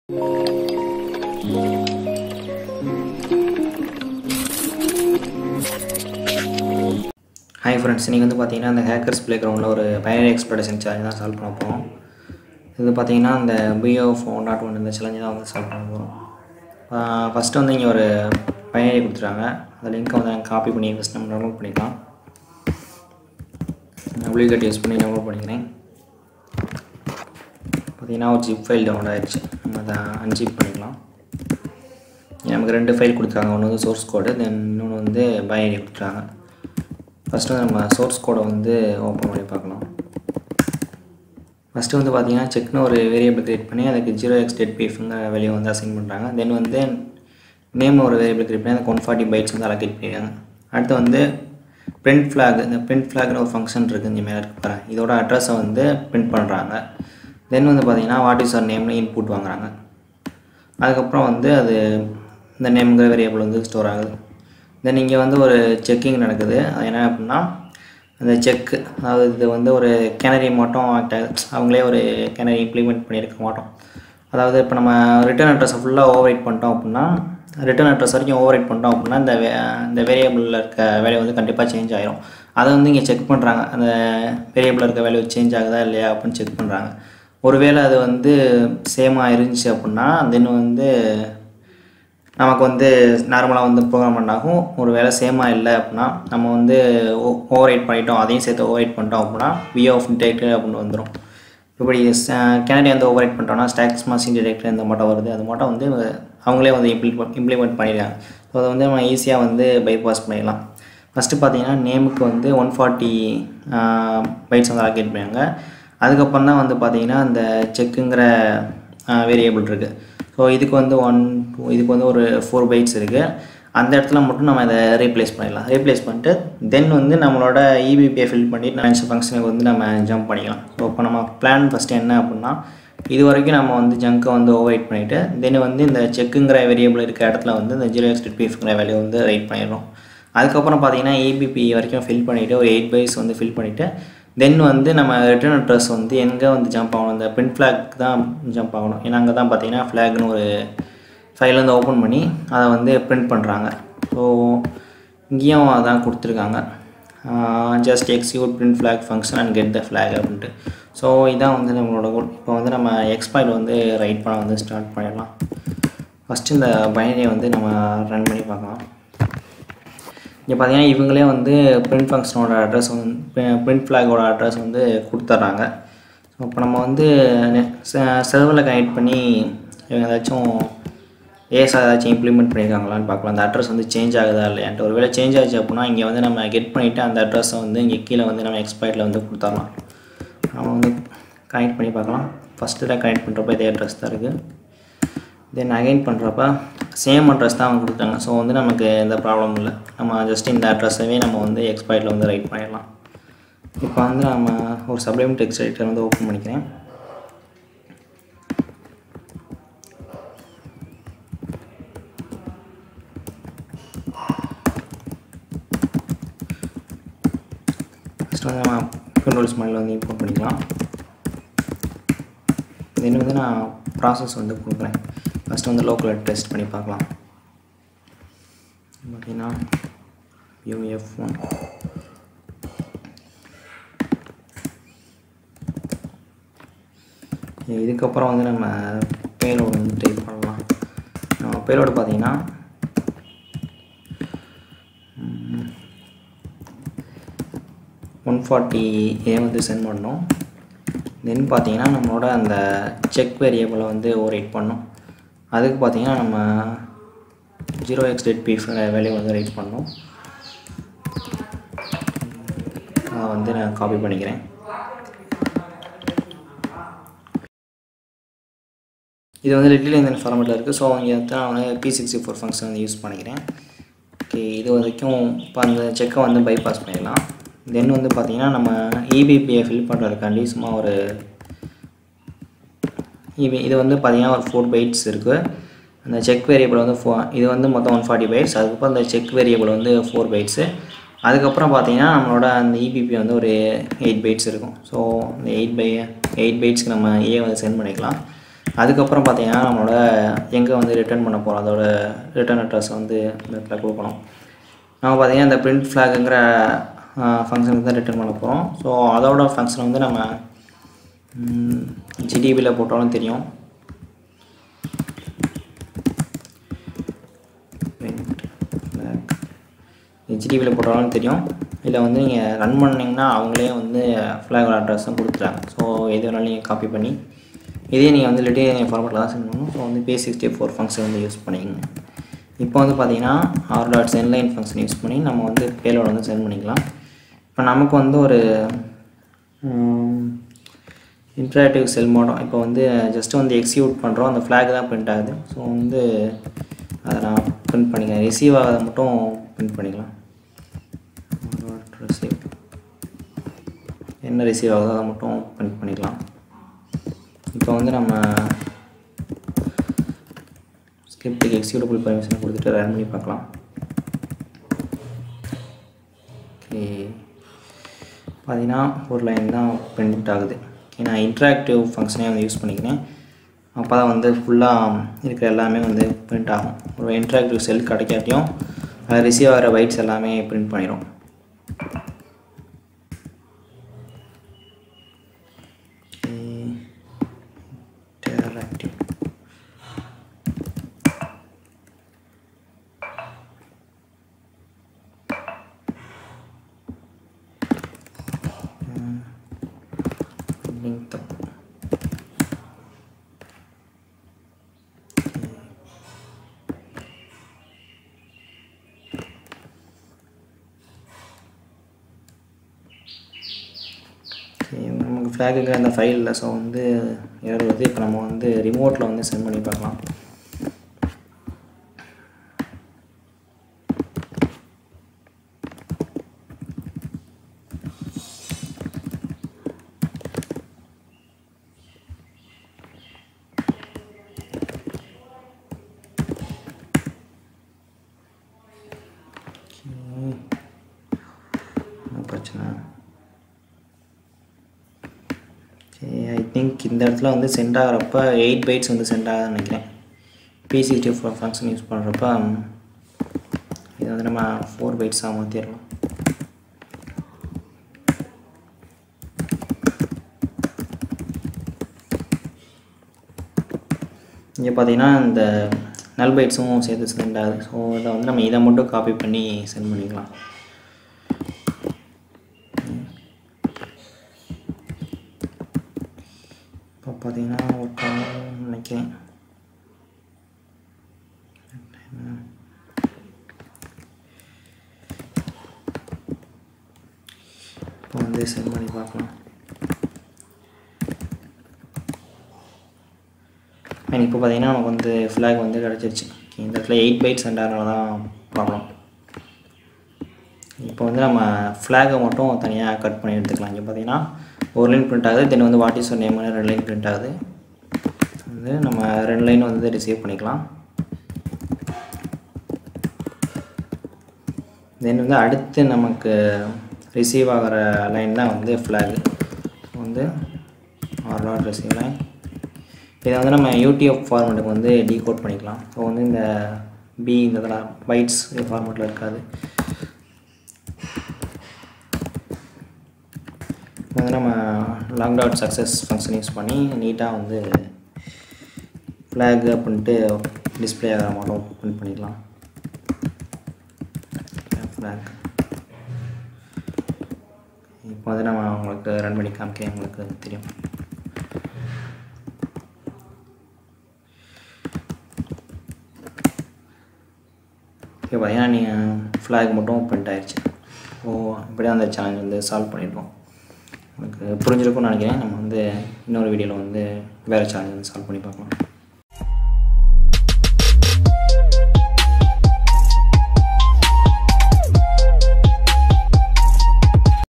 Hi friends இன்றைக்கி வந்து பார்த்தீங்கன்னா அந்த ஹேக்கர்ஸ் ப்ளே கிரவுண்டில் ஒரு பைனரி எக்ஸ்பெக்டேஷன் சேலஞ்ச் தான் சால்வ் பண்ண போகிறோம் இது பார்த்தீங்கன்னா இந்த பிஓ ஃபோர் நாட் ஒன் இந்த சேலஞ்சு தான் வந்து சால்வ் பண்ண போகிறோம் ஃபஸ்ட்டு வந்து இங்கே ஒரு பைனரி கொடுத்துருக்காங்க அந்த லிங்க்கை வந்து காப்பி பண்ணி ஃபஸ்ட் நம்ம டவுன்லோட் பண்ணிக்கலாம் அப்ளிகேட் யூஸ் பண்ணி டவுன்லோட் பண்ணிக்கிறேன் பார்த்தீங்கன்னா ஒரு ஜிப் ஃபைல் டவுன்லோட் ஆயிடுச்சு நம்ம அதை அன்ஜிப் பண்ணிக்கலாம் நமக்கு ரெண்டு ஃபைல் கொடுத்துருக்காங்க ஒன்று வந்து சோர்ஸ் கோடு தென் இன்னொன்று வந்து பைனரி கொடுத்துருக்காங்க ஃபஸ்ட்டு வந்து நம்ம சோர்ஸ் கோடை வந்து ஓப்பன் பண்ணி பார்க்கலாம் ஃபஸ்ட்டு வந்து பார்த்தீங்கன்னா செக்னு ஒரு வேரியபிள் க்ரியேட் பண்ணி அதுக்கு ஜீரோ எக்ஸ் டெட் பீஃப்ங்கிற வெளியே வந்து அசைன் பண்ணுறாங்க தென் வந்து நேம் ஒரு வேரியபிள் க்ரியேட் பண்ணி அந்த ஒன் ஃபார்ட்டி பைட்ஸ் வந்து அலோகேட் பண்ணியிருக்காங்க அடுத்து வந்து பிரிண்ட் ஃப்ளாக் இந்த பிரிண்ட் ஃப்ளாக்னு ஒரு ஃபங்க்ஷன் இருக்குது இந்த மேலே இருக்கு பாருங்க இதோட அட்ரஸை வந்து பிரிண்ட் பண்ணுறாங்க தென் வந்து பார்த்தீங்கன்னா வாட் இஸ் ஆர் நேம்னு இன்புட் வாங்குறாங்க அதுக்கப்புறம் வந்து அது இந்த நேம்ங்கிற வேரியபிள் வந்து ஸ்டோர் ஆகுது தென் இங்கே வந்து ஒரு செக்கிங் நடக்குது அது என்ன அப்படின்னா அந்த செக்கு அதாவது இது வந்து ஒரு கேனரி மட்டும் act ஆகுது அவங்களே ஒரு கேனரி இம்ப்ளிமெண்ட் பண்ணியிருக்க மாட்டோம் அதாவது இப்போ நம்ம ரிட்டர்ன் அட்ரஸை ஃபுல்லாக ஓவர் ரைட் பண்ணிட்டோம் அப்படின்னா ரிட்டர்ன் அட்ரஸ் வரைக்கும் ஓவர் ரைட் பண்ணிட்டோம் அப்படின்னா இந்த வே இந்த வேரியபிளில் இருக்க வேல்யூ வந்து கண்டிப்பாக சேஞ்ச் ஆயிரும் அதை வந்து இங்கே செக் பண்ணுறாங்க அந்த வேரியபிளில் இருக்க வேல்யூ சேஞ்ச் ஆகுதா இல்லையா அப்படின்னு செக் பண்ணுறாங்க ஒருவேளை அது வந்து சேமாக இருந்துச்சு அப்படின்னா தென் வந்து நமக்கு வந்து நார்மலாக வந்து ப்ரோக்ராம் பண்ணாகும் ஒரு வேளை சேமாக இல்லை அப்படின்னா நம்ம வந்து ஓவர் ரைட் பண்ணிட்டோம் அதையும் சேர்த்து ஓவர் ரைட் பண்ணிட்டோம் அப்படின்னா வி ஆஃப் டிடெக்டர் அப்படின்னு வந்துடும் இப்படி கேனடி வந்து ஓவர் ரைட் பண்ணிட்டோம்னா ஸ்டாக்ஸ் மாசிங் டிடெக்டர் இந்த மட்டும் வருது அது மட்டும் வந்து அவங்களே வந்து இம்ப்ளிமெண்ட் இம்ப்ளிமெண்ட் பண்ணிடுறாங்க ஸோ அதை வந்து நம்ம ஈஸியாக வந்து பைபாஸ் பண்ணிடலாம் ஃபஸ்ட்டு பார்த்தீங்கன்னா நேமுக்கு வந்து ஒன் ஃபார்ட்டி பைட்ஸ் வந்து அலோகேட் பண்ணியாங்க அதுக்கப்புறம் தான் வந்து பார்த்தீங்கன்னா அந்த செக்குங்கிற வேரியபிள் இருக்குது ஸோ இதுக்கு வந்து ஒன் டூ இதுக்கு வந்து ஒரு ஃபோர் பைட்ஸ் இருக்குது அந்த இடத்துல மட்டும் நம்ம இதை ரீப்ளேஸ் பண்ணிடலாம் ரீப்ளேஸ் பண்ணிட்டு தென் வந்து நம்மளோட இபிபியை ஃபில் பண்ணி நினச்ச ஃபங்க்ஷனுக்கு வந்து நம்ம ஜம்ப் பண்ணிக்கலாம் ஸோ இப்போ நம்ம பிளான் ஃபஸ்ட்டு என்ன அப்படின்னா இது வரைக்கும் நம்ம வந்து ஜங்கை வந்து ஓவரைட் பண்ணிவிட்டு தென் வந்து இந்த செக்குங்கிற வேரியபிள் இருக்க இடத்துல வந்து இந்த ஜீரோ எக்ஸ் பிஎஃப்ங்கிற வேல்யூ வந்து ரைட் பண்ணிடுறோம் அதுக்கப்புறம் பார்த்தீங்கன்னா ஏபிபி வரைக்கும் ஃபில் பண்ணிவிட்டு ஒரு எயிட் பைஸ் வந்து ஃபில் பண்ணிவிட்டு தென் வந்து நம்ம ரிட்டர்ன் அட்ரஸ் வந்து எங்கே வந்து ஜம்ப் ஆகணும் இந்த பிரிண்ட் ஃப்ளாக் தான் ஜம்ப் ஆகணும் ஏன்னா அங்கே தான் பார்த்தீங்கன்னா ஃப்ளாக்னு ஒரு ஃபைல் வந்து ஓப்பன் பண்ணி அதை வந்து பிரிண்ட் பண்ணுறாங்க ஸோ இங்கேயும் அதான் கொடுத்துருக்காங்க just execute print flag function and get the flag அப்படின்ட்டு ஸோ இதான் வந்து நம்மளோட கோல் இப்போ வந்து நம்ம எக்ஸ்பாயில் வந்து ரைட் பண்ண வந்து ஸ்டார்ட் பண்ணிடலாம் ஃபஸ்ட்டு இந்த பைனரியை வந்து நம்ம ரன் பண்ணி பார்க்கலாம் இங்கே பார்த்தீங்கன்னா இவங்களே வந்து பிரிண்ட் ஃபங்க்ஷனோட அட்ரஸ் வந்து பிரிண்ட் ஃப்ளாகோட அட்ரஸ் வந்து கொடுத்துட்றாங்க ஸோ இப்போ நம்ம வந்து சர்வரில் கனெக்ட் பண்ணி இவங்க ஏதாச்சும் ஏஸ் ஏதாச்சும் இம்ப்ளிமெண்ட் பண்ணியிருக்காங்களான்னு பார்க்கலாம் அந்த அட்ரஸ் வந்து சேஞ்ச் ஆகுதா இல்லையான்ட்டு ஒரு வேளை சேஞ்ச் ஆச்சு அப்படின்னா இங்கே வந்து நம்ம கெட் பண்ணிவிட்டு அந்த அட்ரஸை வந்து இங்கே கீழே வந்து நம்ம எக்ஸ்பைட்டில் வந்து கொடுத்துடலாம் நம்ம வந்து கனெக்ட் பண்ணி பார்க்கலாம் ஃபஸ்ட்டு தான் கனெக்ட் பண்ணுறப்ப இதே அட்ரஸ் தான் இருக்குது தென் அகைன் பண்ணுறப்ப சேம் அட்ரஸ் தான் அவங்க கொடுத்தாங்க ஸோ வந்து நமக்கு எந்த ப்ராப்ளமும் இல்லை நம்ம ஜஸ்ட் இந்த அட்ரஸவே நம்ம வந்து எக்ஸ்பைட்டில் வந்து ரைட் பண்ணிடலாம் இப்போ வந்து நம்ம ஒரு சப்ளிமெண்ட் டெக்ஸ்ட் எடிட்டர் வந்து ஓப்பன் பண்ணிக்கிறேன் ஃபஸ்ட்டு வந்து நம்ம கண்ட்ரோல்ஸ் மாடல் வந்து இம்போர்ட் பண்ணிக்கலாம் தென் வந்து நான் ப்ராசஸ் வந்து கொடுக்குறேன் ஃபஸ்ட்டு வந்து லோக்கல் டெஸ்ட் பண்ணி பார்க்கலாம் பார்த்தீங்கன்னா யூஎஃப் ஒன் இதுக்கப்புறம் வந்து நம்ம பேலோடு வந்து டைப் பண்ணலாம் நம்ம பேலோடு பார்த்தீங்கன்னா ஒன் ஃபார்ட்டி ஏ வந்து சென்ட் பண்ணோம் தென் பார்த்தீங்கன்னா நம்மளோட அந்த செக் வேரியபிளை வந்து ஓரைட் பண்ணோம் அதுக்கு பார்த்தீங்கன்னா நம்ம zero x dead beef value வந்து ரைட் பண்ணோம் அதை வந்து நான் காப்பி பண்ணிக்கிறேன் இது வந்து லிட்டில் இந்த ஃபார்மேட்டில் இருக்குது ஸோ இங்கே வந்து நான் வந்து பி சிக்ஸ்டி ஃபோர் ஃபங்க்ஷன் வந்து யூஸ் பண்ணிக்கிறேன் ஓகே இது வரைக்கும் இப்போ அந்த செக்கை வந்து பைபாஸ் பண்ணிடலாம் தென் வந்து பார்த்திங்கன்னா நம்ம இபிபியை ஃபில் பண்ணுறதுக்காண்டி சும்மா ஒரு இபி இது வந்து பார்த்திங்கன்னா ஒரு ஃபோர் பைட்ஸ் இருக்குது அந்த செக் வேரியபிள் வந்து ஃபோ இது வந்து மொத்தம் ஒன் ஃபார்ட்டி பைட்ஸ் அதுக்கப்புறம் அந்த செக் வேரியபிள் வந்து ஃபோர் பைட்ஸு அதுக்கப்புறம் பார்த்தீங்கன்னா நம்மளோட அந்த இபிபி வந்து ஒரு எயிட் பைட்ஸ் இருக்கும் ஸோ இந்த எயிட் பை எயிட் பைட்ஸ்க்கு நம்ம ஏ வந்து சென்ட் பண்ணிக்கலாம் அதுக்கப்புறம் பார்த்தீங்கன்னா நம்மளோட எங்கே வந்து ரிட்டர்ன் பண்ண போகிறோம் அதோட ரிட்டர்ன் அட்ரஸ் வந்து இந்த இடத்துல கொடுக்கணும் நம்ம பார்த்தீங்கன்னா இந்த பிரிண்ட் ஃப்ளாகுங்கிற ஃபங்க்ஷனுக்கு தான் ரிட்டர்ன் பண்ண போகிறோம் ஸோ அதோட ஃபங்க்ஷன் வந்து நம்ம ஜிடிபியில் போட்டாலும் தெரியும் ஹெச்டிபியில் போட்டாலும் தெரியும் இதில் வந்து நீங்கள் ரன் பண்ணிங்கன்னா அவங்களே வந்து ஃப்ளாகோட அட்ரஸும் கொடுத்துட்டாங்க ஸோ எது வேணாலும் நீங்கள் காப்பி பண்ணி இதே நீங்கள் வந்து லிட்டே ஃபார்மேட்டில் தான் சென்ட் பண்ணணும் ஸோ வந்து பே சிக்ஸ்டி ஃபோர் ஃபங்க்ஷன் வந்து யூஸ் பண்ணிக்கங்க இப்போ வந்து பார்த்தீங்கன்னா R dot sendline function use பண்ணி நம்ம வந்து பேலோட வந்து சென்ட் பண்ணிக்கலாம் இப்போ நமக்கு வந்து ஒரு இன்ட்ராக்டிவ் செல் மோடம் இப்போ வந்து ஜஸ்ட்டு வந்து எக்ஸிக்யூட் பண்ணுறோம் அந்த ஃப்ளாக் தான் பிரிண்ட் ஆகுது ஸோ வந்து அதை நான் பிரிண்ட் பண்ணிக்கிறேன் ரிசீவ் ஆகாத மட்டும் பிரிண்ட் பண்ணிக்கலாம் ரிசீவ் என்ன ரிசீவ் ஆகுதோ அதை மட்டும் பிரிண்ட் பண்ணிக்கலாம் இப்போ வந்து நம்ம ஸ்கிரிப்டுக்கு எக்ஸிக்யூட்டபிள் பர்மிஷன் கொடுத்துட்டு ரன் பண்ணி பார்க்கலாம் ஓகே பார்த்தீங்கன்னா ஒரு லைன் தான் பிரிண்ட் ஆகுது நான் இன்ட்ராக்டிவ் ஃபங்க்ஷனே வந்து யூஸ் பண்ணிக்கிறேன் அப்போ தான் வந்து ஃபுல்லாக இருக்கிற எல்லாமே வந்து பிரிண்ட் ஆகும் ஒரு இன்ட்ராக்டிவ் செல் கிடைக்காட்டியும் அதில் ரிசீவ் ஆகிற பைட்ஸ் எல்லாமே பிரிண்ட் பண்ணிடும் இன்டராக்டிவ் லிங்க் தப்பு சரி, நமக்கு ஃப்ளாகுக்கு அந்த ஃபைல் இல்லை ஸோ வந்து எரர் வருது இப்போ நம்ம வந்து ரிமோட்டில் வந்து சென்ட் பண்ணி பார்க்கலாம் Okay. என்ன பிரச்சனை சரி ஐ திங்க் இந்த இடத்துல வந்து சென்ட் ஆகிறப்ப எயிட் பைட்ஸ் வந்து சென்ட் ஆகுதுன்னு நினைக்கிறேன் P sixty four function use பண்ணுறப்ப இது வந்து நம்ம ஃபோர் பைட்ஸாக மாற்றிடலாம் இங்கே பார்த்தீங்கன்னா இந்த நல் பைட்ஸும் சேர்த்து சென்ட் ஆகுது ஸோ இதை வந்து நம்ம இதை மட்டும் காப்பி பண்ணி சென்ட் பண்ணிக்கலாம் இப்போ பார்த்தீங்கன்னா ஒர்க் ஆகும்னு நினைக்கிறேன் இப்போ வந்து சென்ட் பண்ணி பார்க்கலாம் அண்ட் இப்போ பார்த்தீங்கன்னா நமக்கு வந்து ஃப்ளாக் வந்து கிடச்சிருச்சு இந்த இடத்துல எயிட் பைட்ஸ் சென்டாகிறனால தான் ப்ராப்ளம் இப்போ வந்து நம்ம ஃப்ளாகை மட்டும் தனியாக கட் பண்ணி எடுத்துக்கலாம் இங்கே பார்த்தீங்கன்னா ஒரு லைன் பிரிண்ட் ஆகுது தென் வந்து வாட் இஸ் நேம் ரெண்டு லைன் பிரிண்ட் ஆகுது வந்து நம்ம ரெண்டு லைன் வந்து ரிசீவ் பண்ணிக்கலாம் தென் வந்து அடுத்து நமக்கு ரிசீவ் ஆகிற லைன் தான் வந்து ஃப்ளாகு வந்து ஆர் நாட் ரிசீவ் லைன் இதை வந்து நம்ம யூடிஎஃப் ஃபார்மேட்டுக்கு வந்து டீகோட் பண்ணிக்கலாம் ஸோ வந்து இந்த பி இந்த இதெல்லாம் பைட்ஸ் ஃபார்மேட்டில் இருக்காது வந்து நம்ம log dot success function use பண்ணி நீட்டாக வந்து ஃப்ளாக் அப்படின்ட்டு டிஸ்பிளே ஆகிற மாட்டோம் பிரிண்ட் பண்ணிக்கலாம் ஃப்ளாக் இப்போ வந்து நம்ம உங்களுக்கு ரன் பண்ணி காமிக்க உங்களுக்கு தெரியும் இப்போ பார்த்தீங்கன்னா நீங்கள் ஃப்ளாக் மட்டும் பிரிண்ட் ஆயிடுச்சு ஸோ இப்படி அந்த சேலஞ்ச் வந்து சால்வ் பண்ணிடுவோம் உங்களுக்கு புரிஞ்சிருக்கும்னு நினைக்கிறேன் நம்ம வந்து இன்னொரு வீடியோவில் வந்து வேறு சேலஞ்ச் வந்து சால்வ் பண்ணி பார்க்கலாம்